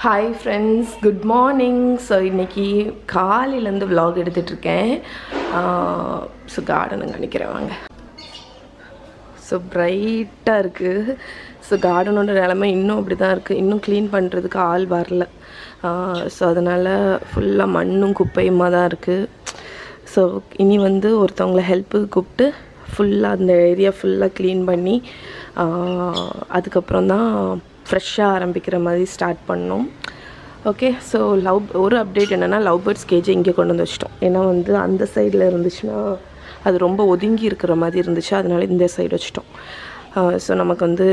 Hi friends good morning so இன்றைக்கி காலையிலேருந்து vlog எடுத்துட்ருக்கேன் so கார்டனுங்க நினைக்கிறேன் வாங்க ஸோ பிரைட்டாக இருக்குது ஸோ கார்டனோட நிலமை இன்னும் அப்படி தான் இருக்குது இன்னும் க்ளீன் பண்ணுறதுக்கு ஆள் வரல ஸோ அதனால் ஃபுல்லாக மண்ணும் குப்பையுமா தான் இருக்குது ஸோ இனி வந்து ஒருத்தவங்கள ஹெல்ப்புக்கு கூப்பிட்டு ஃபுல்லாக அந்த ஏரியா ஃபுல்லாக க்ளீன் பண்ணி ஆஹ், அதுக்கப்புறம் தான் ஃப்ரெஷ்ஷாக ஆரம்பிக்கிற மாதிரி ஸ்டார்ட் பண்ணோம் ஓகே ஸோ லவ் ஒரு அப்டேட் என்னென்னா லவ் பேர்ட்ஸ் கேஜை இங்கே கொண்டு வந்து வச்சிட்டோம் ஏன்னா வந்து அந்த சைடில் இருந்துச்சுன்னா அது ரொம்ப ஒதுங்கி இருக்கிற மாதிரி இருந்துச்சு அதனால இந்த சைடு வச்சிட்டோம் ஸோ நமக்கு வந்து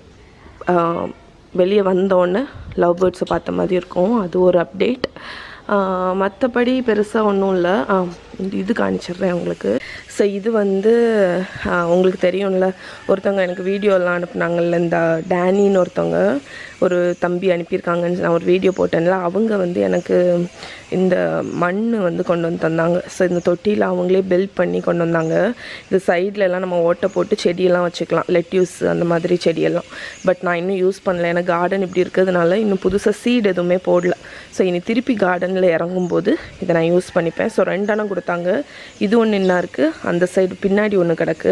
வெளியே வந்தோடனே லவ் பேர்ட்ஸை பார்த்த மாதிரி இருக்கும் அது ஒரு அப்டேட் மற்றபடி பெருசாக ஒன்றும் இல்லை இது காணிச்சிடுறேன் உங்களுக்கு ஸோ இது வந்து ஆ, உங்களுக்கு தெரியும்ல ஒருத்தவங்க எனக்கு வீடியோலாம் அனுப்புனாங்கல்ல இந்த டேனின்னு ஒருத்தவங்க ஒரு தம்பி அனுப்பியிருக்காங்கன்னு நான் ஒரு வீடியோ போட்டேன்ல அவங்க வந்து எனக்கு இந்த மண் வந்து கொண்டு வந்து தந்தாங்க ஸோ இந்த தொட்டியில் அவங்களே பில்ட் பண்ணி கொண்டு வந்தாங்க இந்த சைடுல எல்லாம் நம்ம ஓட்டை போட்டு செடியெல்லாம் வச்சுக்கலாம் லெட்யூஸ் அந்த மாதிரி செடியெல்லாம் பட் நான் இன்னும் யூஸ் பண்ணல ஏன்னா கார்டன் இப்படி இருக்கிறதுனால இன்னும் புதுசாக சீட் எதுவுமே போடல ஸோ இனி திருப்பி கார்டனில் இறங்கும்போது இதை நான் யூஸ் பண்ணிப்பேன் ஸோ ரெண்டெண்ணம் கொடுத்தாங்க இது ஒன்று என்ன இருக்குது அந்த சைடு பின்னாடி ஒன்று கிடக்கு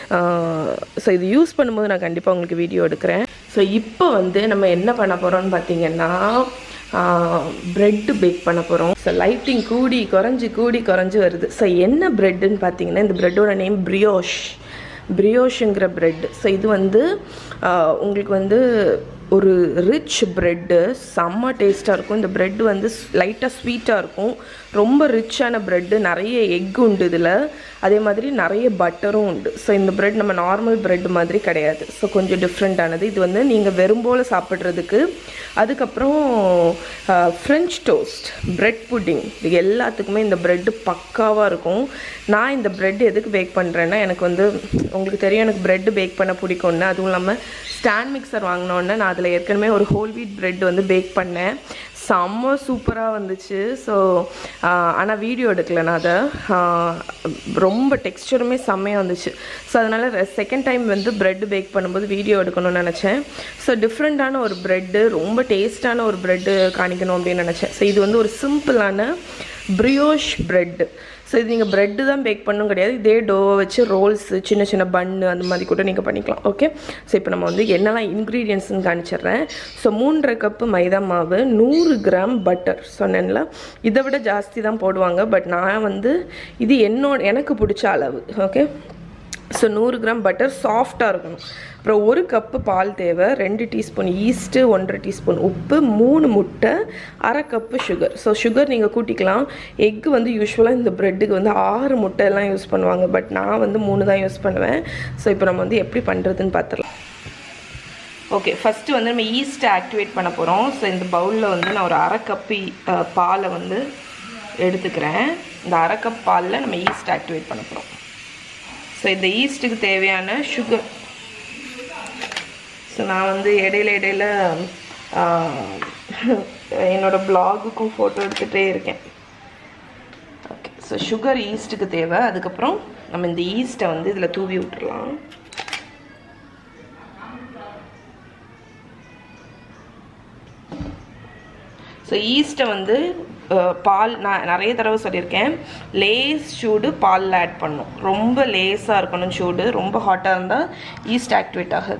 ஸோ இது யூஸ் பண்ணும்போது நான் கண்டிப்பாக உங்களுக்கு வீடியோ எடுக்கிறேன் ஸோ இப்போ வந்து நம்ம என்ன பண்ண போகிறோம்னு பார்த்தீங்கன்னா ப்ரெட்டு பேக் பண்ண போகிறோம் ஸோ லைட்டிங் கூடி குறைஞ்சி கூடி குறைஞ்சி வருது ஸோ என்ன ப்ரெட்டுன்னு பார்த்தீங்கன்னா இந்த ப்ரெட்டோட நேம் பிரியோஷ் பிரியோஷுங்கிற பிரெட் ஸோ இது வந்து ஆஹ், உங்களுக்கு வந்து ஒரு ரிச் ப்ரெட்டு செம்ம டேஸ்ட்டாக இருக்கும் இந்த ப்ரெட் வந்து லைட்டாக ஸ்வீட்டாக இருக்கும் ரொம்ப ரிச்சான ப்ரெட்டு நிறைய எக் உண்டு இதில் அதே மாதிரி நிறைய பட்டரும் உண்டு ஸோ இந்த ப்ரெட் நம்ம நார்மல் ப்ரெட் மாதிரி கிடையாது ஸோ கொஞ்சம் டிஃப்ரெண்ட்டானது இது வந்து நீங்கள் வெறும்போல் சாப்பிட்றதுக்கு அதுக்கப்புறம் ஃப்ரெஞ்ச் டோஸ்ட் பிரெட் புட்டிங் இது எல்லாத்துக்குமே இந்த ப்ரெட்டு பக்காவாக இருக்கும் நான் இந்த ப்ரெட் எதுக்கு பேக் பண்ணுறேன்னா எனக்கு வந்து உங்களுக்கு தெரியும் எனக்கு ப்ரெட்டு பேக் பண்ண பிடிக்கும்னு அதுவும் இல்லாமல் ஸ்டாண்ட் மிக்சர் வாங்கினோன்னே நான் அதில் ஏற்கனவே ஒரு ஹோல் வீட் ப்ரெட் வந்து பேக் பண்ணேன் செம்ம சூப்பராக வந்துச்சு ஸோ ஆனால் வீடியோ எடுக்கல நான் அதை ஆஹ், ரொம்ப டெக்ஸ்டருமே செம்மையாக வந்துச்சு ஸோ அதனால் செகண்ட் டைம் வந்து ப்ரெட் பேக் பண்ணும்போது வீடியோ எடுக்கணும்னு நினச்சேன் ஸோ டிஃப்ரெண்ட்டான ஒரு ப்ரெட்டு ரொம்ப டேஸ்டான ஒரு ப்ரெட்டு காணிக்கணும் அப்படின்னு நினச்சேன் ஸோ இது வந்து ஒரு சிம்பிளான ப்ரியோஷ் ப்ரெட்டு ஸோ இது நீங்கள் ப்ரெட்டு தான் பேக் பண்ணணும் கிடையாது இதே டோவை வச்சு ரோல்ஸு சின்ன சின்ன பன்னு அந்த மாதிரி கூட நீங்கள் பண்ணிக்கலாம் ஓகே ஸோ இப்போ நம்ம வந்து என்னெல்லாம் இன்க்ரீடியன்ட்ஸ்னு காணிச்சிடுறேன் ஸோ மூன்றரை கப்பு மைதா மாவு நூறு கிராம் பட்டர் சொன்னேன்ல இதை விட ஜாஸ்தி தான் போடுவாங்க பட் நான் வந்து இது என்னோட எனக்கு பிடிச்ச அளவு ஓகே ஸோ நூறு கிராம் பட்டர் சாஃப்டாக இருக்கணும் அப்புறம் ஒரு கப்பு பால் தேவை ரெண்டு டீஸ்பூன் ஈஸ்ட்டு ஒன்றரை டீஸ்பூன் உப்பு மூணு முட்டை அரை கப்பு சுகர் ஸோ சுகர் நீங்கள் கூட்டிக்கலாம் எக்கு வந்து யூஸ்வலாக இந்த ப்ரெட்டுக்கு வந்து ஆறு முட்டை எல்லாம் யூஸ் பண்ணுவாங்க பட் நான் வந்து மூணு தான் யூஸ் பண்ணுவேன் ஸோ இப்போ நம்ம வந்து எப்படி பண்ணுறதுன்னு பார்த்துடலாம் ஓகே ஃபஸ்ட்டு வந்து நம்ம ஈஸ்ட்டை ஆக்டிவேட் பண்ண போகிறோம் ஸோ இந்த பவுலில் வந்து நான் ஒரு அரை கப்பு அஹ், பாலை வந்து எடுத்துக்கிறேன் இந்த அரை கப் பாலில் நம்ம ஈஸ்ட் ஆக்டிவேட் பண்ண போகிறோம் ஸோ இந்த ஈஸ்ட்டுக்கு தேவையான சுகர் ஸோ நான் வந்து இடையில இடையில ஆஹ், என்னோட பிளாகுக்கும் ஃபோட்டோ எடுத்துகிட்டே இருக்கேன் ஓகே ஸோ சுகர் ஈஸ்ட்டுக்கு தேவை அதுக்கப்புறம் நம்ம இந்த ஈஸ்ட்டை வந்து இதில் தூவி விட்டுறலாம் ஸோ ஈஸ்ட்டை வந்து அஹ், பால் நான் நிறைய தடவை சொல்லியிருக்கேன் லேஸ் சூடு பாலில் ஆட் பண்ணும் ரொம்ப லேஸாக இருக்கணும் சூடு ரொம்ப ஹாட்டாக இருந்தால் ஈஸ்ட் ஆக்டிவேட் ஆகாது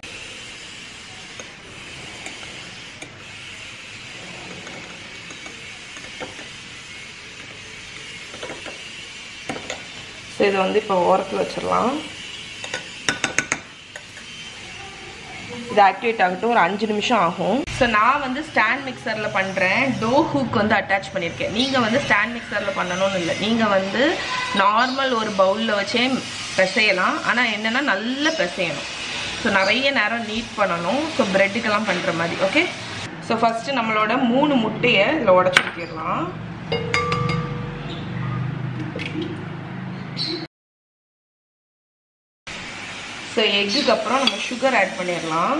ஸோ இதை வந்து இப்போ ஓரத்தில் வச்சிடலாம் இது ஆக்டிவேட் ஆகட்டும் ஒரு அஞ்சு நிமிஷம் ஆகும் ஸோ நான் வந்து ஸ்டாண்ட் மிக்சரில் பண்ணுறேன் டோ ஹூக் வந்து அட்டாச் பண்ணியிருக்கேன் நீங்கள் வந்து ஸ்டாண்ட் மிக்சரில் பண்ணணும்னு இல்லை நீங்கள் வந்து நார்மல் ஒரு பவுலில் வச்சே பிசையலாம் ஆனால் என்னென்னா நல்லா பிசையணும் ஸோ நிறைய நேரம் நீட் பண்ணணும் ஸோ ப்ரெட்டுக்கெல்லாம் பண்ணுற மாதிரி ஓகே ஸோ ஃபஸ்ட்டு நம்மளோட மூணு முட்டையை இதில் உடச்சி ஊற்றிடலாம் ஸோ எக்குக்கு அப்புறம் நம்ம சுகர் ஆட் பண்ணிடலாம்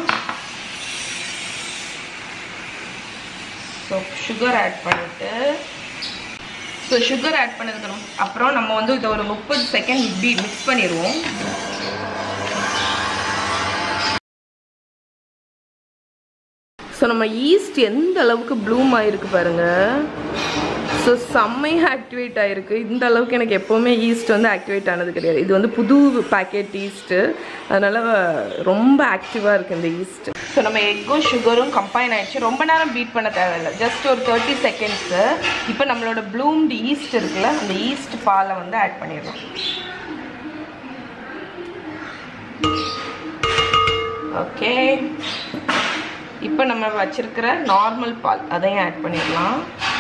ஸோ சுகர் ஆட் பண்ணிவிட்டு ஸோ சுகர் ஆட் பண்ணதுக்கு அப்புறம் நம்ம வந்து இதை ஒரு முப்பது செகண்ட் இப்படி மிக்ஸ் பண்ணிடுவோம் ஸோ நம்ம ஈஸ்ட் எந்த அளவுக்கு ப்ளூம் ஆயிருக்கு பாருங்க ஸோ செம்மையாக ஆக்டிவேட் ஆயிருக்கு இந்த அளவுக்கு எனக்கு எப்போவுமே ஈஸ்ட் வந்து ஆக்டிவேட் ஆனது கிடையாது இது வந்து புது பேக்கெட் ஈஸ்ட்டு அதனால் ரொம்ப ஆக்டிவாக இருக்குது இந்த ஈஸ்ட் ஸோ நம்ம எக்கும் சுகரும் கம்பைன் ஆயிடுச்சு ரொம்ப நேரம் பீட் பண்ண தேவையில்லை ஜஸ்ட் ஒரு தேர்ட்டி செகண்ட்ஸு இப்போ நம்மளோட ப்ளூம்டு ஈஸ்ட் இருக்குல்ல அந்த ஈஸ்ட் பாலை வந்து ஆட் பண்ணிடலாம் ஓகே இப்போ நம்ம வச்சிருக்கிற நார்மல் பால் அதையும் ஆட் பண்ணிடலாம்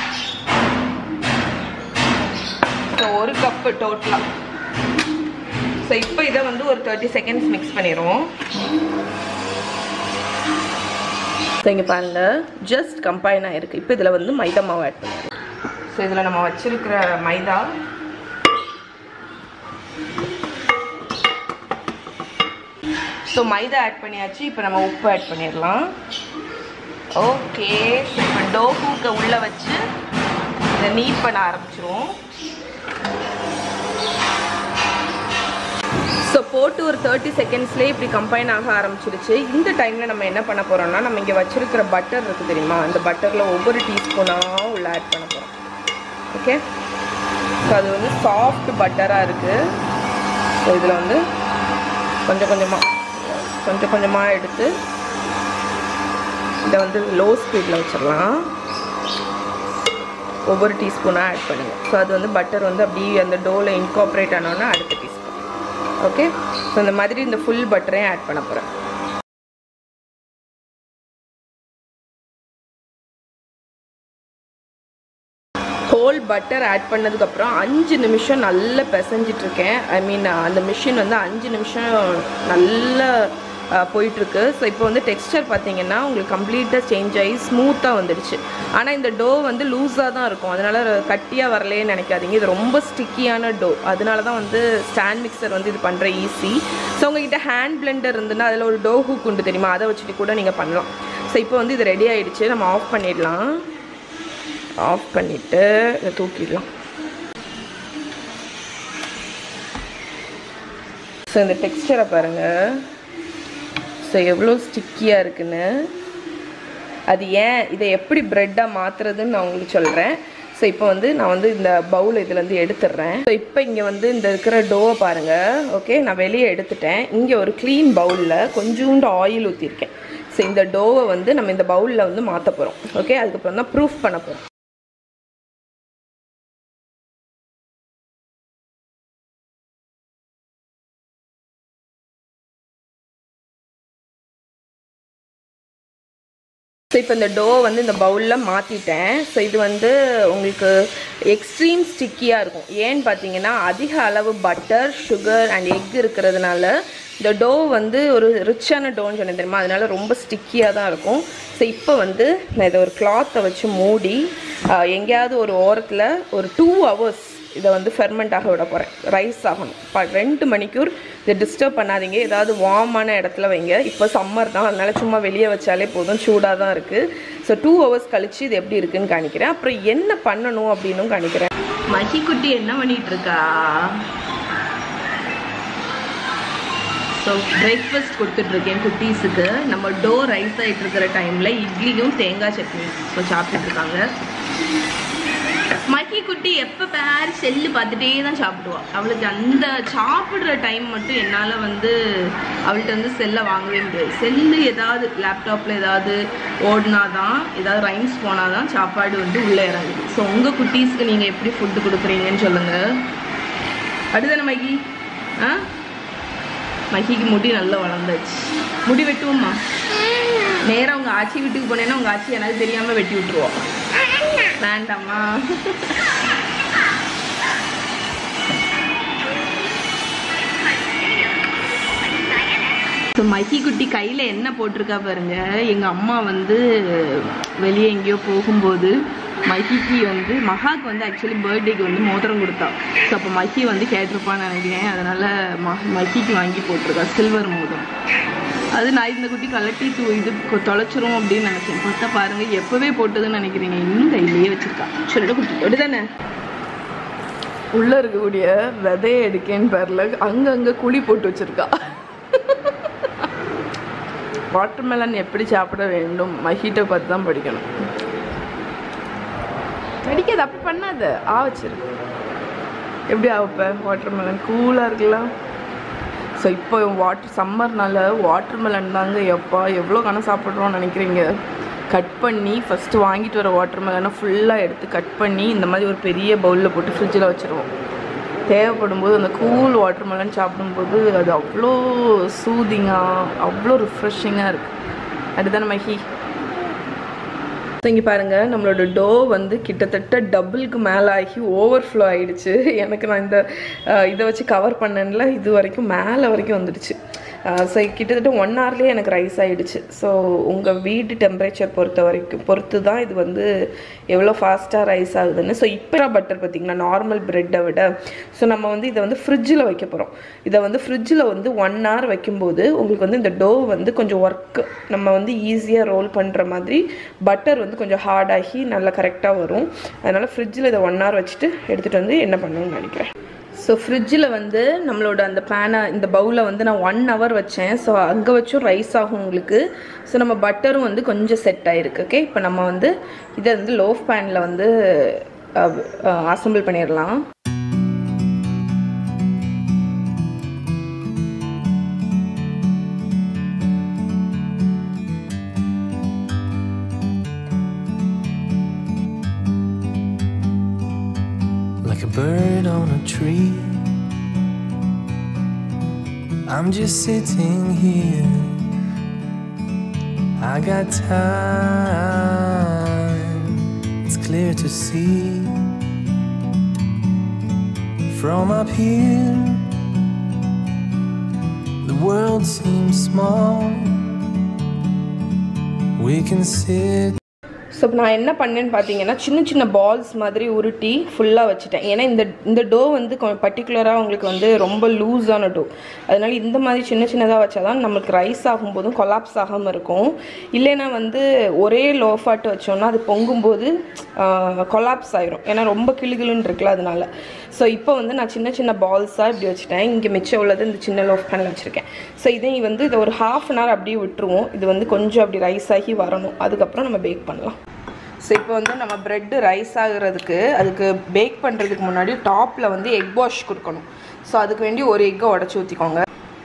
ஸோ ஒரு கப்பு டோட்டலாக ஸோ இப்போ இதை வந்து ஒரு தேர்ட்டி செகண்ட்ஸ் மிக்ஸ் பண்ணிடுவோம் ஸோ இங்கே பாருங்க ஜஸ்ட் கம்பைன் ஆயிருக்கு இப்போ இதில் வந்து மைதா மாவு ஆட் பண்ணிடுறோம் ஸோ இதில் நம்ம வச்சிருக்கிற மைதா ஸோ மைதா ஆட் பண்ணியாச்சு இப்போ நம்ம உப்பு ஆட் பண்ணிடலாம் ஓகே ஸோ இப்போ டோ ஹூக்கை உள்ளே வச்சு இதை நீட் பண்ண ஆரம்பிச்சிருவோம் ஸோ போட்டு ஒரு தேர்ட்டி செகண்ட்ஸ்லேயே இப்படி கம்பைன் ஆக ஆரம்பிச்சிருச்சு இந்த டைமில் நம்ம என்ன பண்ண போகிறோம்னா நம்ம இங்கே வச்சிருக்கிற பட்டர் இருக்குது தெரியுமா அந்த பட்டரில் ஒவ்வொரு டீஸ்பூனாக உள்ள ஆட் பண்ண போகிறோம் ஓகே ஸோ அது வந்து சாஃப்ட் பட்டராக இருக்குது ஸோ இதில் வந்து கொஞ்சம் கொஞ்சமாக கொஞ்சம் கொஞ்சமாக எடுத்து இதை வந்து லோ ஸ்பீடில் வச்சிடலாம் ஒவ்வொரு டீஸ்பூனாக ஆட் பண்ணுங்க ஸோ அது வந்து பட்டர் வந்து அப்படியே அந்த டோவில் இன்காப்ரேட் ஆனோன்னா அடுத்த டீஸ்பூன் ஓகே ஸோ இந்த மாதிரி இந்த ஃபுல் பட்டரையும் ஆட் பண்ண போகிறேன் ஹோல் பட்டர் ஆட் பண்ணதுக்கப்புறம் அஞ்சு நிமிஷம் நல்லா பிசைஞ்சிட்டு இருக்கேன் ஐ மீன் அந்த மிஷின் வந்து அஞ்சு நிமிஷம் நல்லா போயிட்டுருக்கு ஸோ இப்போ வந்து டெக்ஸ்டர் பார்த்தீங்கன்னா உங்களுக்கு கம்ப்ளீட்டாக சேஞ்ச் ஆகி ஸ்மூத்தாக வந்துடுச்சு ஆனால் இந்த டோ வந்து லூஸாக தான் இருக்கும் அதனால் கட்டியாக வரலையேன்னு நினைக்காதீங்க இது ரொம்ப ஸ்டிக்கியான டோ அதனால தான் வந்து ஸ்டாண்ட் மிக்சர் வந்து இது பண்ணுற ஈஸி ஸோ உங்ககிட்ட ஹேண்ட் பிளெண்டர் இருந்துன்னா அதில் ஒரு டோ ஹூக் உண்டு தெரியுமா அதை வச்சுட்டு கூட நீங்கள் பண்ணலாம் ஸோ இப்போ வந்து இது ரெடி ஆயிடுச்சு நம்ம ஆஃப் பண்ணிடலாம் ஆஃப் பண்ணிவிட்டு இதை தூக்கிடலாம் ஸோ இந்த டெக்ஸ்டரை பாருங்கள் ஸோ எவ்வளோ ஸ்டிக்கியாக இருக்குன்னு அது ஏன் இதை எப்படி ப்ரெட்டாக மாற்றுறதுன்னு நான் உங்களுக்கு சொல்கிறேன் ஸோ இப்போ வந்து நான் வந்து இந்த பவுல் இதுலேருந்து எடுத்துடுறேன் ஸோ இப்போ இங்கே வந்து இந்த இருக்கிற டோவை பாருங்கள் ஓகே நான் வெளியே எடுத்துட்டேன் இங்கே ஒரு க்ளீன் பவுலில் கொஞ்சோண்டு ஆயில் ஊற்றிருக்கேன் ஸோ இந்த டோவை வந்து நம்ம இந்த பவுலில் வந்து மாற்ற போகிறோம் ஓகே அதுக்கப்புறம் தான் ப்ரூஃப் பண்ண போகிறோம் ஸோ இப்போ இந்த டோ வந்து இந்த பவுலில் மாற்றிட்டேன் ஸோ இது வந்து உங்களுக்கு எக்ஸ்ட்ரீம் ஸ்டிக்கியாக இருக்கும் ஏன்னு பார்த்தீங்கன்னா அதிக அளவு பட்டர் சுகர் அண்ட் எக் இருக்கிறதுனால இந்த டோ வந்து ஒரு ரிச்சான டோன்னு சொன்னேன் தெரியுமா அதனால ரொம்ப ஸ்டிக்கியாக தான் இருக்கும் ஸோ இப்போ வந்து நான் இதை ஒரு கிளாத்தை வச்சு மூடி ஆஹ், எங்கேயாவது ஒரு ஓரத்தில் ஒரு டூ ஹவர்ஸ் இதை வந்து ஃபெர்மெண்ட் ஆக விட போகிறேன் ரைஸ் ஆகணும் இப்போ ரெண்டு மணிக்கூர் இதை டிஸ்டர்ப் பண்ணாதீங்க ஏதாவது வார்மான இடத்துல வைங்க இப்போ சம்மர் தான் அதனால சும்மா வெளியே வச்சாலே போதும் சூடாக தான் இருக்குது ஸோ டூ ஹவர்ஸ் கழிச்சு இது எப்படி இருக்குன்னு காணிக்கிறேன் அப்புறம் என்ன பண்ணணும் அப்படின்னும் காணிக்கிறேன் மகிக்குட்டி என்ன பண்ணிட்டு இருக்கா ஸோ பிரேக்ஃபாஸ்ட் கொடுத்துட்ருக்கேன் குட்டீஸுக்கு நம்ம டோ ரைஸ் ஆகிட்டு இருக்கிற டைமில் இட்லியும் தேங்காய் சட்னி ஸோ சாப்பிட்டுட்டு இருக்காங்க மகி குட்டி எப்போ பேர் செல்லு பார்த்துட்டே தான் சாப்பிடுவா அவளுக்கு அந்த சாப்பிட்ற டைம் மட்டும் என்னால் வந்து அவள்கிட்ட வந்து செல்லை வாங்கவே முடியாது செல்லு ஏதாவது லேப்டாப்பில் ஏதாவது ஓடினா தான் ஏதாவது ரைம்ஸ் போனால் தான் சாப்பாடு வந்து உள்ளே இறங்குது ஸோ உங்கள் குட்டீஸ்க்கு நீங்கள் எப்படி ஃபுட்டு கொடுக்குறீங்கன்னு சொல்லுங்கள் அடுதானே மகி ஆ மகிக்கு முடி நல்லா வளர்ந்தாச்சு முடி வெட்டுவோம்மா நேரா உங்க ஆச்சி வீட்டுக்கு போனேன்னா உங்க ஆச்சி எனக்கு தெரியாம வெட்டி விட்டுருவோம் வேண்டாம்மா ஸோ மகி குட்டி கையில் என்ன போட்டிருக்கா பாருங்க எங்கள் அம்மா வந்து வெளியே எங்கேயோ போகும்போது மகிக்கு வந்து மகாக்கு வந்து ஆக்சுவலி பர்த்டேக்கு வந்து மோதிரம் கொடுத்தா ஸோ அப்போ மகி வந்து கேட்டிருப்பான்னு நினைக்கிறேன் அதனால் ம மகிக்கு வாங்கி போட்டிருக்கா சில்வர் மோதிரம் அது நான் இந்த குட்டி கலட்டி தூ இது கொ- தொலைச்சிரும் அப்படின்னு நினைச்சேன் பார்த்தா பாருங்க எப்பவே போட்டதுன்னு நினைக்கிறீங்க இன்னும் கையிலேயே வச்சிருக்கா சொல்லிட்டு குட்டி அப்படிதானே உள்ள இருக்கக்கூடிய விதைய எடுக்கேன்னு பேர்ல அங்கங்க குழி போட்டு வச்சிருக்கா வாட்டர்மெலன் எப்படி சாப்பிட வேண்டும் மஹிட்ட பார்த்து தான் படிக்கணும் நடிக்காது அப்படி பண்ணாத ஆ வச்சிரு எப்படி ஆவப்ப வாட்டர்மெலன் கூலாக இருக்குல்ல ஸோ இப்போ வாட்டர் சம்மர்னால வாட்டர்மெலன் தாங்க எப்பா எவ்வளோ கணம் சாப்பிட்றோம்னு நினைக்கிறீங்க கட் பண்ணி ஃபஸ்ட்டு வாங்கிட்டு வர வாட்டர்மெலனை ஃபுல்லாக எடுத்து கட் பண்ணி இந்த மாதிரி ஒரு பெரிய பவுலில் போட்டு ஃப்ரிட்ஜில் வச்சுருவோம் தேவைப்படும் போது அந்த கூல் வாட்டர்மெலன் சாப்பிடும்போது அது அவ்வளோ சூதிங்காக அவ்வளோ ரிஃப்ரெஷிங்காக இருக்குது அதுதானே மஹி இங்கே பாருங்கள் நம்மளோட டோ வந்து கிட்டத்தட்ட டபுளுக்கு மேலே ஆகி ஓவர்ஃப்ளோ ஆயிடுச்சு எனக்கு நான் இந்த அஹ், இதை வச்சு கவர் பண்ணேன்ல இது வரைக்கும் மேலே வரைக்கும் வந்துடுச்சு ஸோ கிட்டத்தட்ட ஒன் ஹவர்லேயே எனக்கு ரைஸ் ஆயிடுச்சு ஸோ உங்கள் வீட்டு டெம்பரேச்சர் பொறுத்த வரைக்கும் பொறுத்து தான் இது வந்து எவ்வளோ ஃபாஸ்ட்டாக ரைஸ் ஆகுதுன்னு ஸோ இப்போ பட்டர் பார்த்தீங்கன்னா நார்மல் ப்ரெட்டை விட ஸோ நம்ம வந்து இதை வந்து ஃப்ரிட்ஜில் வைக்க போகிறோம் இதை வந்து ஃப்ரிட்ஜில் வந்து ஒன் ஹவர் வைக்கும்போது உங்களுக்கு வந்து இந்த டோ வந்து கொஞ்சம் ஒர்க் நம்ம வந்து ஈஸியாக ரோல் பண்ணுற மாதிரி பட்டர் வந்து கொஞ்சம் ஹார்டாகி நல்லா கரெக்டாக வரும் அதனால் ஃப்ரிட்ஜில் இதை ஒன் ஹவர் வச்சுட்டு எடுத்துகிட்டு வந்து என்ன பண்ணணும்னு நினைக்கிறேன் ஸோ ஃப்ரிட்ஜில் வந்து நம்மளோட அந்த பேனை இந்த பவுலை வந்து நான் ஒன் ஹவர் வச்சேன் ஸோ அங்கே வச்சும் ரைஸ் ஆகும் உங்களுக்கு ஸோ நம்ம பட்டரும் வந்து கொஞ்சம் செட் ஆகிருக்கு ஓகே இப்போ நம்ம வந்து இதை வந்து லோஃப் பேனில் வந்து அசம்பிள் பண்ணிடலாம் like a bird on a tree. I'm just sitting here. I got time, it's clear to see. From up here, the world seems small. We can sit. So நான் என்ன பண்ணேன்னு பார்த்தீங்கன்னா சின்ன சின்ன பால்ஸ் மாதிரி உருட்டி ஃபுல்லாக வச்சுட்டேன் ஏன்னா இந்த இந்த டோ வந்து பர்டிகுலராக உங்களுக்கு வந்து ரொம்ப லூஸான டோ அதனால இந்த மாதிரி சின்ன சின்னதாக வச்சா தான் நம்மளுக்கு ரைஸ் ஆகும்போதும் கொலாப்ஸ் ஆகாமல் இருக்கும் இல்லைன்னா வந்து ஒரே லோஃபாட்டு வச்சோம்னா அது பொங்கும்போது கொலாப்ஸ் ஆயிரும் ஏன்னா ரொம்ப கிளுகிளுன்னு இருக்குல்ல அதனால ஸோ இப்போ வந்து நான் சின்ன சின்ன பால்ஸாக இப்படி வச்சுட்டேன் இங்கே மிச்சம் உள்ளது இந்த சின்ன லோஃப் பேனில் வச்சுருக்கேன் ஸோ இதை வந்து இதை ஒரு ஹாஃப் அன் ஹவர் அப்படியே விட்டுருவோம் இது வந்து கொஞ்சம் அப்படி ரைஸ் ஆகி வரணும் அதுக்கப்புறம் நம்ம பேக் பண்ணலாம் ஸோ இப்போ வந்து நம்ம ப்ரெட்டு ரைஸ் ஆகுறதுக்கு அதுக்கு பேக் பண்ணுறதுக்கு முன்னாடி டாப்பில் வந்து எக் வாஷ் கொடுக்கணும் ஸோ அதுக்கு வேண்டி ஒரு எக்கை உடச்சி ஊற்றிக்கோங்க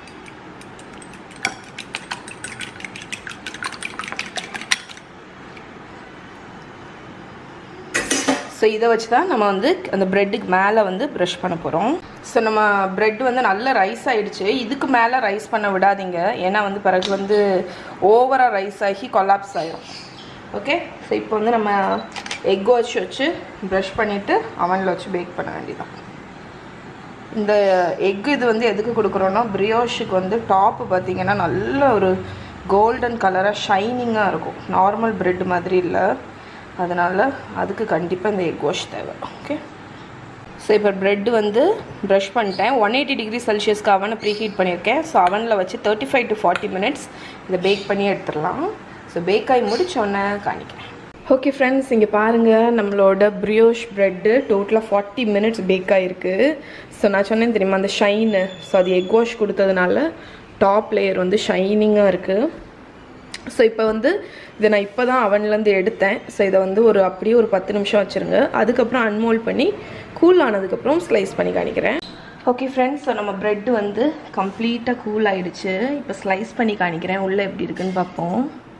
ஸோ இதை வச்சு தான் நம்ம வந்து அந்த ப்ரெட்டுக்கு மேலே வந்து ப்ரஷ் பண்ண போகிறோம் ஸோ நம்ம ப்ரெட் வந்து நல்ல ரைஸ் ஆயிடுச்சு இதுக்கு மேலே ரைஸ் பண்ண விடாதீங்க ஏன்னா வந்து பிறகு வந்து ஓவராக ரைஸ் ஆகி கொலாப்ஸ் ஆயிரும் ஓகே ஸோ இப்போ வந்து நம்ம எக் வாஷ் வச்சு ப்ரஷ் பண்ணிவிட்டு அவனில் வச்சு பேக் பண்ண வேண்டியதான் இந்த எக் இது வந்து எதுக்கு கொடுக்குறோன்னா பிரியோஷுக்கு வந்து டாப்பு பார்த்தீங்கன்னா நல்ல ஒரு கோல்டன் கலராக ஷைனிங்காக இருக்கும் நார்மல் பிரெட் மாதிரி இல்லை அதனால் அதுக்கு கண்டிப்பாக இந்த எக் வாஷ் தேவை ஓகே ஸோ இப்போ ப்ரெட் வந்து ப்ரஷ் பண்ணிட்டேன் ஒன் எயிட்டி டிகிரி செல்சியஸ்க்கு அவனை ப்ரீ ஹீட் பண்ணியிருக்கேன் ஸோ அவனில் வச்சு thirty five to forty minutes இதை பேக் பண்ணி எடுத்துடலாம் ஸோ பேக் ஆகி முடிச்சோன்னே காணிக்கிறேன் ஓகே ஃப்ரெண்ட்ஸ் இங்கே பாருங்கள் நம்மளோட ப்ரியோஷ் ப்ரெட்டு டோட்டலாக ஃபார்ட்டி மினிட்ஸ் பேக் ஆகிருக்கு ஸோ நான் சொன்னேன் தெரியுமா அந்த ஷைனு ஸோ அது எக் வாஷ் கொடுத்ததுனால டாப் லேயர் வந்து ஷைனிங்காக இருக்குது ஸோ இப்போ வந்து இதை நான் இப்போ தான் அவன்லேருந்து எடுத்தேன் ஸோ இதை வந்து ஒரு அப்படியே ஒரு பத்து நிமிஷம் வச்சுருங்க அதுக்கப்புறம் அன்மோல்ட் பண்ணி கூல் ஆனதுக்கப்புறம் ஸ்லைஸ் பண்ணி காணிக்கிறேன் ஓகே ஃப்ரெண்ட்ஸ் ஸோ நம்ம ப்ரெட் வந்து கம்ப்ளீட்டாக கூல் ஆயிடுச்சு இப்போ ஸ்லைஸ் பண்ணி காணிக்கிறேன் உள்ளே எப்படி இருக்குன்னு பார்ப்போம்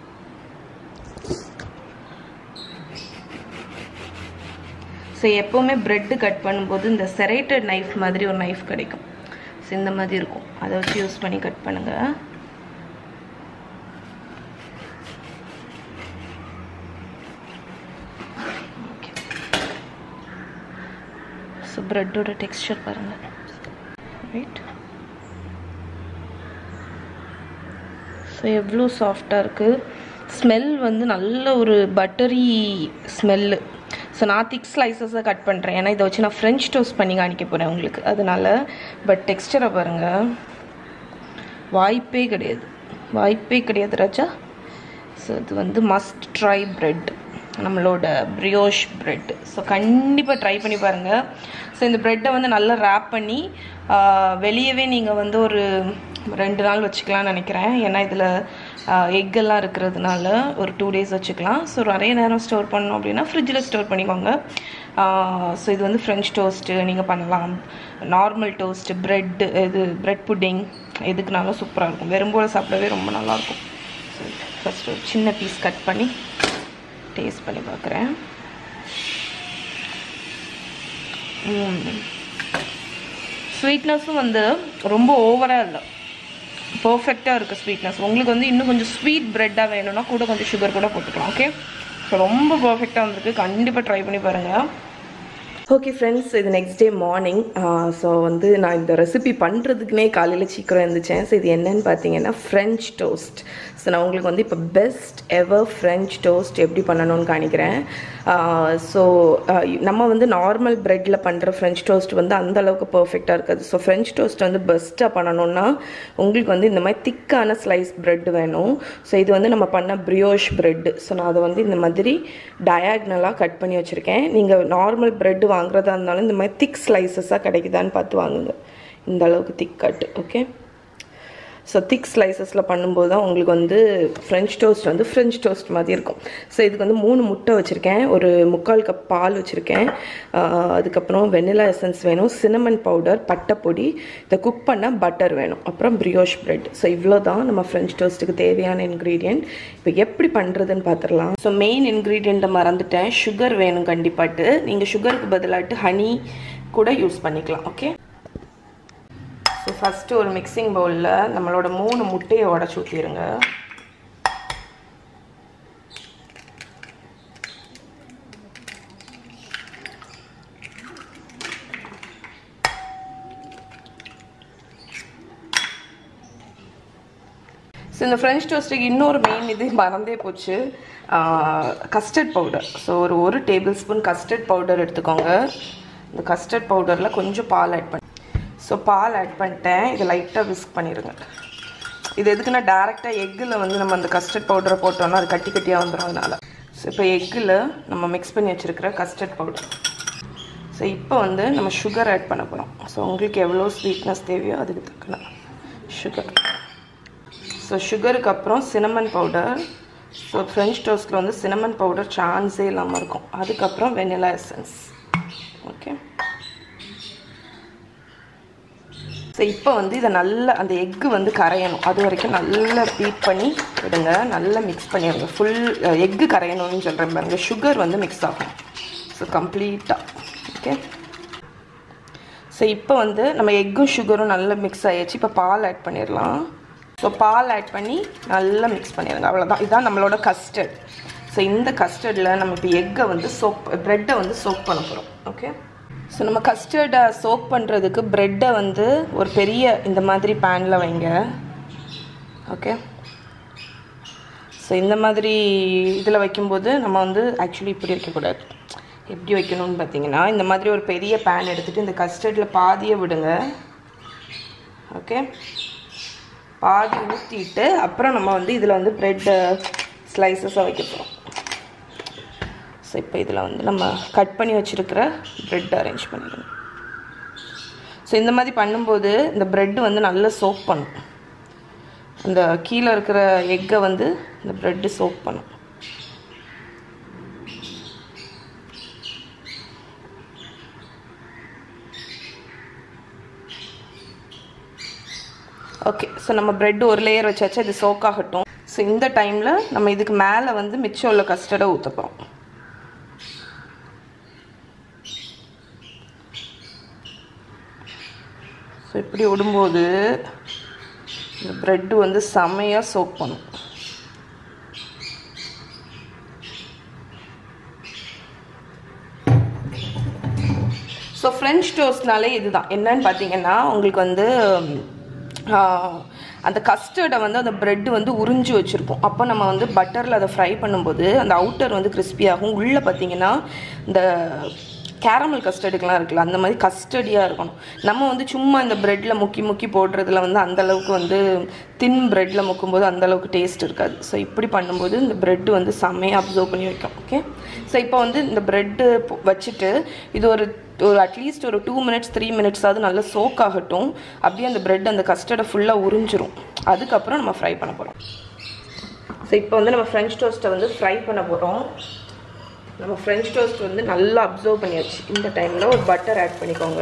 ஸோ எப்போவுமே ப்ரெட்டு கட் பண்ணும்போது இந்த செரேட்டட் நைஃப் மாதிரி ஒரு நைஃப் கிடைக்கும் ஸோ இந்த மாதிரி இருக்கும் அதை வச்சு யூஸ் பண்ணி கட் பண்ணுங்கள் ஸோ ப்ரெட்டோட டெக்ஸ்டர் பாருங்கள் ரைட் ஸோ எவ்வளோ சாஃப்டாக இருக்குது ஸ்மெல் வந்து நல்ல ஒரு பட்டரி ஸ்மெல்லு ஸோ நான் திக் ஸ்லைசஸை கட் பண்ணுறேன் ஏன்னா இதை வச்சு நான் ஃப்ரெஞ்ச் டோஸ்ட் பண்ணி காணிக்க போகிறேன் உங்களுக்கு அதனால பட் டெக்ஸ்டரை பாருங்கள் வாய்ப்பே கிடையாது வாய்ப்பே கிடையாது ராஜா ஸோ இது வந்து மஸ்ட் ட்ரை பிரெட் நம்மளோட பிரியோஷ் பிரெட் ஸோ கண்டிப்பாக ட்ரை பண்ணி பாருங்கள் ஸோ இந்த ப்ரெட்டை வந்து நல்லா ரேப் பண்ணி வெளியவே நீங்கள் வந்து ஒரு ரெண்டு நாள் வச்சுக்கலாம்னு நினைக்கிறேன் ஏன்னா இதில் எக்கெல்லாம் இருக்கிறதுனால ஒரு டூ டேஸ் வச்சுக்கலாம் ஸோ நிறைய நேரம் ஸ்டோர் பண்ணோம் அப்படின்னா ஃப்ரிட்ஜில் ஸ்டோர் பண்ணிக்கோங்க ஸோ இது வந்து ஃப்ரெஞ்ச் டோஸ்ட்டு நீங்கள் பண்ணலாம் நார்மல் டோஸ்ட்டு ப்ரெட் இது ப்ரெட் புட்டிங் எதுக்குனாலும் சூப்பராக இருக்கும் வெறும்போல சாப்பிடவே ரொம்ப நல்லாயிருக்கும் ஸோ ஃபஸ்ட்டு ஒரு சின்ன பீஸ் கட் பண்ணி டேஸ்ட் பண்ணி பார்க்குறேன் ஸ்வீட்னஸும் வந்து ரொம்ப ஓவராக இல்லை பர்ஃபெக்டாக இருக்குது ஸ்வீட்னஸ் உங்களுக்கு வந்து இன்னும் கொஞ்சம் ஸ்வீட் ப்ரெட்டாக வேணும்னா கூட கொஞ்சம் சுகர் கூட போட்டுக்கலாம் ஓகே ஸோ ரொம்ப பர்ஃபெக்டாக வந்திருக்கு கண்டிப்பாக ட்ரை பண்ணி பாருங்கள் ஓகே ஃப்ரெண்ட்ஸ் இது நெக்ஸ்ட் டே மார்னிங் ஸோ வந்து நான் இந்த ரெசிபி பண்ணுறதுக்குனே காலையில் சீக்கிரம் இருந்துச்சேன் ஸோ இது என்னன்னு பார்த்தீங்கன்னா ஃப்ரெஞ்ச் டோஸ்ட் ஸோ நான் உங்களுக்கு வந்து இப்போ பெஸ்ட் எவர் ஃப்ரெஞ்ச் டோஸ்ட் எப்படி பண்ணணும்னு காணிக்கிறேன் ஸோ நம்ம வந்து நார்மல் ப்ரெட்டில் பண்ணுற ஃப்ரெஞ்ச் டோஸ்ட் வந்து அந்த அளவுக்கு பர்ஃபெக்டாக இருக்காது ஸோ ஃப்ரெஞ்ச் டோஸ்ட் வந்து பெஸ்ட்டாக பண்ணணும்னா உங்களுக்கு வந்து இந்த மாதிரி திக்கான ஸ்லைஸ் ப்ரெட் வேணும் ஸோ இது வந்து நம்ம பண்ண ப்ரியோஷ் ப்ரெட்டு ஸோ நான் அதை வந்து இந்த மாதிரி டயாக்னலாக கட் பண்ணி வச்சுருக்கேன் நீங்கள் நார்மல் ப்ரெட்டு வாங்குறதா இருந்தாலும் இந்த மாதிரி திக் ஸ்லைசஸாக கிடைக்குதான்னு பார்த்து வாங்குங்க இந்த அளவுக்கு திக் கட்டு ஓகே ஸோ திக் ஸ்லைசஸில் பண்ணும்போது தான் உங்களுக்கு வந்து ஃப்ரெஞ்ச் டோஸ்ட் வந்து ஃப்ரெஞ்ச் டோஸ்ட் மாதிரி இருக்கும் ஸோ இதுக்கு வந்து மூணு முட்டை வச்சுருக்கேன் ஒரு முக்கால் கப் பால் வச்சுருக்கேன் அதுக்கப்புறம் வெனிலா எசன்ஸ் வேணும் சினமன் பவுடர் பட்டைப்பொடி இதை குக் பண்ண பட்டர் வேணும் அப்புறம் பிரியோஷ் பிரெட் ஸோ இவ்வளோ தான் நம்ம ஃப்ரெஞ்ச் டோஸ்ட்டுக்கு தேவையான இன்க்ரீடியன்ட் இப்போ எப்படி பண்ணுறதுன்னு பார்த்துடலாம் ஸோ மெயின் இன்க்ரீடியண்ட்டை மறந்துட்டேன் சுகர் வேணும் கண்டிப்பாட்டு நீங்கள் சுகருக்கு பதிலாட்டு ஹனி கூட யூஸ் பண்ணிக்கலாம் ஓகே ஸோ ஃபஸ்ட்டு ஒரு மிக்சிங் பவுலில் நம்மளோட மூணு முட்டையை உடச்சி ஊற்றிடுங்க ஸோ இந்த ஃப்ரெஞ்ச் டோஸ்ட்டுக்கு இன்னொரு மெயின் இது மறந்தே போச்சு கஸ்டர்ட் பவுடர் ஸோ ஒரு ஒரு டேபிள் ஸ்பூன் கஸ்டர்ட் பவுடர் எடுத்துக்கோங்க இந்த கஸ்டர்ட் பவுடரில் கொஞ்சம் பால் ஆட் பண்ணி ஸோ பால் ஆட் பண்ணிட்டேன் இதை லைட்டாக விஸ்க் பண்ணிடுங்க இது எதுக்குன்னா டேரெக்டாக எக்கில் வந்து நம்ம அந்த கஸ்டர்ட் பவுடரை போட்டோம்னா அது கட்டி கட்டியாக வந்துடும் அதனால் ஸோ இப்போ எக்கில் நம்ம மிக்ஸ் பண்ணி வச்சுருக்கிற கஸ்டர்ட் பவுடர் ஸோ இப்போ வந்து நம்ம சுகர் ஆட் பண்ண போகிறோம் ஸோ உங்களுக்கு எவ்வளோ ஸ்வீட்னஸ் தேவையோ அதுக்கு தக்கன சுகர் ஸோ சுகருக்கு அப்புறம் சினமன் பவுடர் ஸோ ஃப்ரெஞ்ச் டோஸ்ட்டில் வந்து சினமன் பவுடர் சான்ஸே இல்லாமல் இருக்கும் அதுக்கப்புறம் வெனிலா எசன்ஸ் ஓகே ஸோ இப்போ வந்து இதை நல்லா அந்த எக்கு வந்து கரையணும் அது வரைக்கும் நல்லா பீட் பண்ணி விடுங்க நல்லா மிக்ஸ் பண்ணிடுங்க ஃபுல் எக்கு கரையணும்னு சொல்கிறேன் பாருங்க சுகர் வந்து மிக்ஸ் ஆகும் ஸோ கம்ப்ளீட்டாக ஓகே ஸோ இப்போ வந்து நம்ம எக்கும் சுகரும் நல்லா மிக்ஸ் ஆகிடுச்சு இப்போ பால் ஆட் பண்ணிடலாம் ஸோ பால் ஆட் பண்ணி நல்லா மிக்ஸ் பண்ணிடுங்க அவ்வளோதான் இதுதான் நம்மளோட கஸ்டர்ட் ஸோ இந்த கஸ்டர்டில் நம்ம இப்போ எக்கை வந்து சோப் ப்ரெட்டை வந்து சோப் பண்ண போகிறோம் ஓகே ஸோ நம்ம கஸ்டர்டை சோப் பண்ணுறதுக்கு ப்ரெட்டை வந்து ஒரு பெரிய இந்த மாதிரி பேனில் வைங்க ஓகே ஸோ இந்த மாதிரி இதில் வைக்கும்போது நம்ம வந்து ஆக்சுவலி இப்படி வைக்கக்கூடாது எப்படி வைக்கணும்னு பார்த்தீங்கன்னா இந்த மாதிரி ஒரு பெரிய பேன் எடுத்துகிட்டு இந்த கஸ்டர்டில் பாதியை விடுங்க ஓகே பாதி ஊற்றிட்டு அப்புறம் நம்ம வந்து இதில் வந்து ப்ரெட் ஸ்லைசஸாக வைக்க போகிறோம் ஸோ இப்போ இதில் வந்து நம்ம கட் பண்ணி வச்சுருக்கிற ப்ரெட் அரேஞ்ச் பண்ணிடுங்க ஸோ இந்த மாதிரி பண்ணும்போது இந்த ப்ரெட்டு வந்து நல்லா சோப் பண்ணும் அந்த கீழே இருக்கிற எக்கை வந்து இந்த ப்ரெட்டு சோப் பண்ணும் ஓகே ஸோ நம்ம ப்ரெட் ஒரு லேயர் வச்சாச்சு அது சோக் ஆகட்டும் ஸோ இந்த டைமில் நம்ம இதுக்கு மேலே வந்து மிச்சம் உள்ள கஸ்டர்டை ஊற்ற போகிறோம் ஸோ இப்படி விடும்போது இந்த ப்ரெட்டு வந்து செமையாக சோக் பண்ணும் ஸோ ஃப்ரெஞ்ச் டோஸ்ட்னாலே இதுதான் என்னன்னு பார்த்தீங்கன்னா உங்களுக்கு வந்து ஆஹ், அந்த கஸ்டர்டை வந்து அந்த ப்ரெட் வந்து உறிஞ்சி வச்சுருப்போம் அப்போ நம்ம வந்து பட்டரில் அதை ஃப்ரை பண்ணும்போது அந்த அவுட்டர் வந்து கிறிஸ்பியாகும் உள்ளே பார்த்தீங்கன்னா இந்த கேரமல் கஸ்டர்டுக்கெலாம் இருக்குல்ல அந்த மாதிரி கஸ்டடியாக இருக்கணும் நம்ம வந்து சும்மா இந்த ப்ரெட்டில் முக்கி முக்கி போடுறதுல வந்து அந்த அளவுக்கு வந்து தின் ப்ரெட்டில் முக்கும்போது அந்த அளவுக்கு டேஸ்ட் இருக்காது ஸோ இப்படி பண்ணும்போது இந்த ப்ரெட் வந்து செம்மையாக அப்சர்வ் பண்ணி வைக்கும் ஓகே ஸோ இப்போ வந்து இந்த ப்ரெட்டு வச்சுட்டு இது ஒரு ஒரு அட்லீஸ்ட் ஒரு டூ மினிட்ஸ் த்ரீ மினிட்ஸாவது நல்லா சோக் ஆகட்டும் அப்படியே அந்த ப்ரெட் அந்த கஸ்டர்டை ஃபுல்லாக உறிஞ்சிரும் அதுக்கப்புறம் நம்ம ஃப்ரை பண்ண போகிறோம் ஸோ இப்போ வந்து நம்ம ஃப்ரெஞ்ச் டோஸ்ட்டை வந்து ஃப்ரை பண்ண போகிறோம் நம்ம ஃப்ரெஞ்ச் டோஸ்ட் வந்து நல்லா அப்சர்வ் பண்ணியாச்சு இந்த டைமில் ஒரு பட்டர் ஆட் பண்ணிக்கோங்க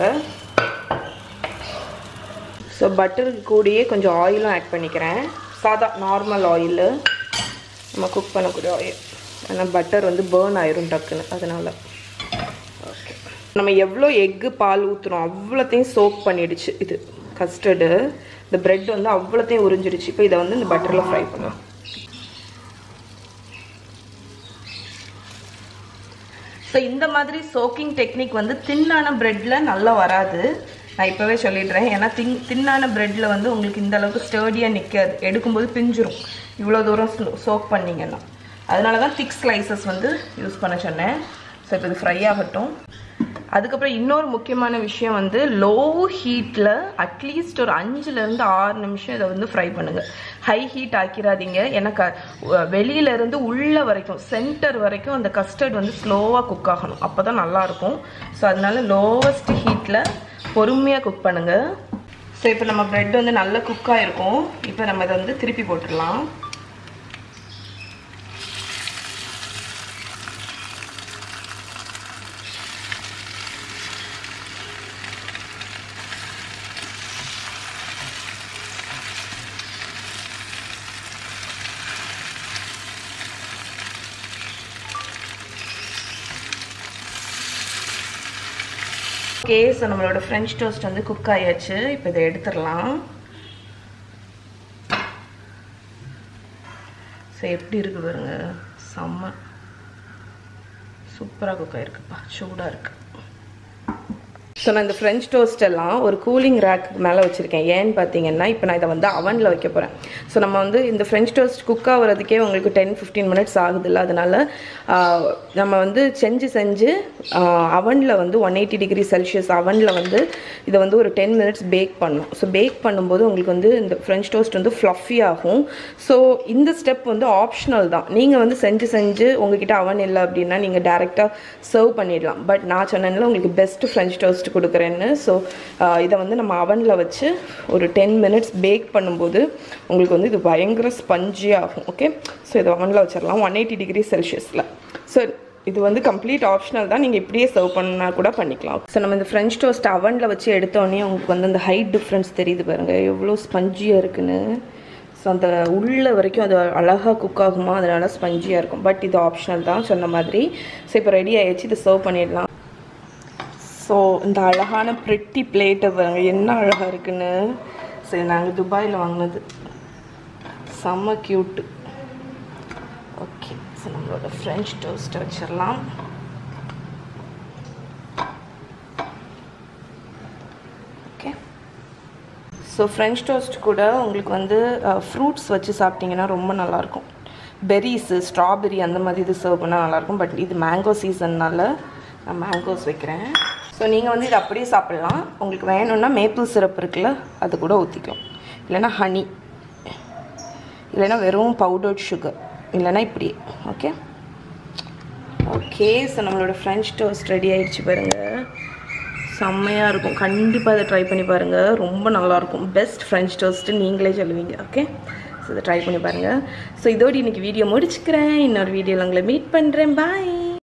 ஸோ பட்டருக்கு கூடயே கொஞ்சம் ஆயிலும் ஆட் பண்ணிக்கிறேன் சாதா நார்மல் ஆயிலு நம்ம குக் பண்ணக்கூடிய ஆயில் ஆனால் பட்டர் வந்து பேர்ன் ஆயிரும் டக்குன்னு அதனால் ஓகே நம்ம எவ்வளோ எக்கு பால் ஊற்றுறோம் அவ்வளோத்தையும் சோக் பண்ணிடுச்சு இது கஸ்டர்டு இந்த பிரெட் வந்து அவ்வளோத்தையும் உறிஞ்சிடுச்சு இப்போ இதை வந்து இந்த பட்டரில் ஃப்ரை பண்ணலாம் ஸோ இந்த மாதிரி சோக்கிங் டெக்னிக் வந்து தின்னான ப்ரெட்டில் நல்லா வராது நான் இப்போவே சொல்லிடுறேன் ஏன்னா தின் தின்னான ப்ரெட்டில் வந்து உங்களுக்கு இந்த அளவுக்கு ஸ்டர்டியாக நிற்காது எடுக்கும்போது பிஞ்சிரும் இவ்வளோ தூரம் சோக் பண்ணிங்கன்னா அதனால தான் திக் ஸ்லைசஸ் வந்து யூஸ் பண்ண சொன்னேன் ஸோ இப்போ இது ஃப்ரை ஆகட்டும் அதுக்கப்புறம் இன்னொரு முக்கியமான விஷயம் வந்து லோ ஹீட்டில் அட்லீஸ்ட் ஒரு அஞ்சுலேருந்து ஆறு நிமிஷம் இதை வந்து ஃப்ரை பண்ணுங்கள் ஹை ஹீட் ஆக்கிடாதீங்க ஏன்னா க வெளியிலேருந்து உள்ள வரைக்கும் சென்டர் வரைக்கும் அந்த கஸ்டர்ட் வந்து ஸ்லோவாக குக் ஆகணும் அப்போ தான் நல்லாயிருக்கும் ஸோ அதனால லோவஸ்ட் ஹீட்டில் பொறுமையாக குக் பண்ணுங்கள் ஸோ இப்போ நம்ம ப்ரெட் வந்து நல்லா குக் ஆகிருக்கும் இப்போ நம்ம இதை வந்து திருப்பி போட்டுடலாம் ஓகே ஸோ நம்மளோட ஃப்ரெஞ்ச் டோஸ்ட் வந்து குக் ஆயாச்சு இப்போ இதை எடுத்துடலாம் ஸோ எப்படி இருக்கு பாருங்க செம்ம சூப்பராக குக் ஆயிருக்குப்பா சூடாக இருக்கு ஸோ நான் இந்த ஃப்ரெஞ்ச் டோஸ்ட் எல்லாம் ஒரு கூலிங் ரேக் மேலே வச்சுருக்கேன் ஏன்னு பார்த்தீங்கன்னா இப்போ நான் இதை வந்து அவனில் வைக்க போகிறேன் ஸோ நம்ம வந்து இந்த ஃப்ரெஞ்ச் டோஸ்ட் குக் ஆகிறதுக்கே உங்களுக்கு டென் ஃபிஃப்டீன் மினிட்ஸ் ஆகுதுல்ல அதனால ஆஹ், நம்ம வந்து செஞ்சு செஞ்சு அவனில் வந்து ஒன் எயிட்டி டிகிரி செல்சியஸ் அவனில் வந்து இதை வந்து ஒரு டென் மினிட்ஸ் பேக் பண்ணணும் ஸோ பேக் பண்ணும்போது உங்களுக்கு வந்து இந்த ஃப்ரெஞ்ச் டோஸ்ட் வந்து ஃப்ளஃபி ஆகும் ஸோ இந்த ஸ்டெப் வந்து ஆப்ஷனல் தான் நீங்கள் வந்து செஞ்சு செஞ்சு உங்ககிட்ட அவன் இல்லை அப்படின்னா நீங்கள் டேரெக்டாக சர்வ் பண்ணிடலாம் பட் நான் சொன்னேன்ல உங்களுக்கு பெஸ்ட்டு ஃப்ரெஞ்ச் டோஸ்ட் கொடுக்குறேன்னு ஸோ இதை வந்து நம்ம அவனில் வச்சு ஒரு டென் மினிட்ஸ் பேக் பண்ணும்போது உங்களுக்கு வந்து இது பயங்கர ஸ்பஞ்சி ஆகும் ஓகே ஸோ இதை அவனில் வச்சிடலாம் ஒன் எயிட்டி டிகிரி செல்சியஸில் ஸோ இது வந்து கம்ப்ளீட் ஆப்ஷனல் தான் நீங்கள் இப்படியே சர்வ் பண்ணால் கூட பண்ணிக்கலாம் ஸோ நம்ம இந்த ஃப்ரெஞ்ச் டோஸ்ட் அவனில் வச்சு எடுத்தோடனே உங்களுக்கு வந்து அந்த ஹைட் டிஃப்ரென்ஸ் தெரியுது பாருங்கள் எவ்வளோ ஸ்பஞ்சியாக இருக்குன்னு ஸோ அந்த உள்ள வரைக்கும் அது அழகாக குக் ஆகுமா அதனால ஸ்பஞ்சியாக இருக்கும் பட் இது ஆப்ஷனல் தான் சொன்ன மாதிரி ஸோ இப்போ ரெடி ஆயிடுச்சு இதை சர்வ் பண்ணிடலாம் ஸோ இந்த அழகான ப்ரெட்டி பிளேட்டை பாருங்க என்ன அழகாக இருக்குன்னு சரி நாங்கள் துபாயில் வாங்கினது செம்ம க்யூட்டு ஓகே ஸோ நம்மளோட ஃப்ரெஞ்ச் டோஸ்ட்டை வச்சிடலாம் ஓகே ஸோ ஃப்ரெஞ்ச் டோஸ்ட் கூட உங்களுக்கு வந்து ஃப்ரூட்ஸ் வச்சு சாப்பிட்டீங்கன்னா ரொம்ப நல்லாயிருக்கும் பெர்ரிஸு ஸ்ட்ராபெரி அந்த மாதிரி இது சர்வ் பண்ணால் நல்லாயிருக்கும் பட் இது மேங்கோ சீசன்னால நான் மேங்கோஸ் வைக்கிறேன் ஸோ நீங்கள் வந்து இது அப்படியே சாப்பிட்லாம் உங்களுக்கு வேணும்னா மேப்பிள் சிரப் இருக்குல்ல அது கூட ஊற்றிக்கலாம் இல்லைன்னா ஹனி இல்லைன்னா வெறும் பவுடர்ட் சுகர் இல்லைன்னா இப்படியே ஓகே ஓகே ஸோ நம்மளோட ஃப்ரெஞ்ச் டோஸ்ட் ரெடி ஆயிடுச்சு பாருங்கள் செம்மையாக இருக்கும் கண்டிப்பாக இதை ட்ரை பண்ணி பாருங்கள் ரொம்ப நல்லாயிருக்கும் பெஸ்ட் ஃப்ரெஞ்ச் டோஸ்ட்டு நீங்களே சொல்லுவீங்க ஓகே ஸோ இதை ட்ரை பண்ணி பாருங்கள் ஸோ இதோடு இன்றைக்கி வீடியோ முடிச்சுக்கிறேன் இன்னொரு வீடியோவில் உங்களை மீட் பண்ணுறேன் பாய்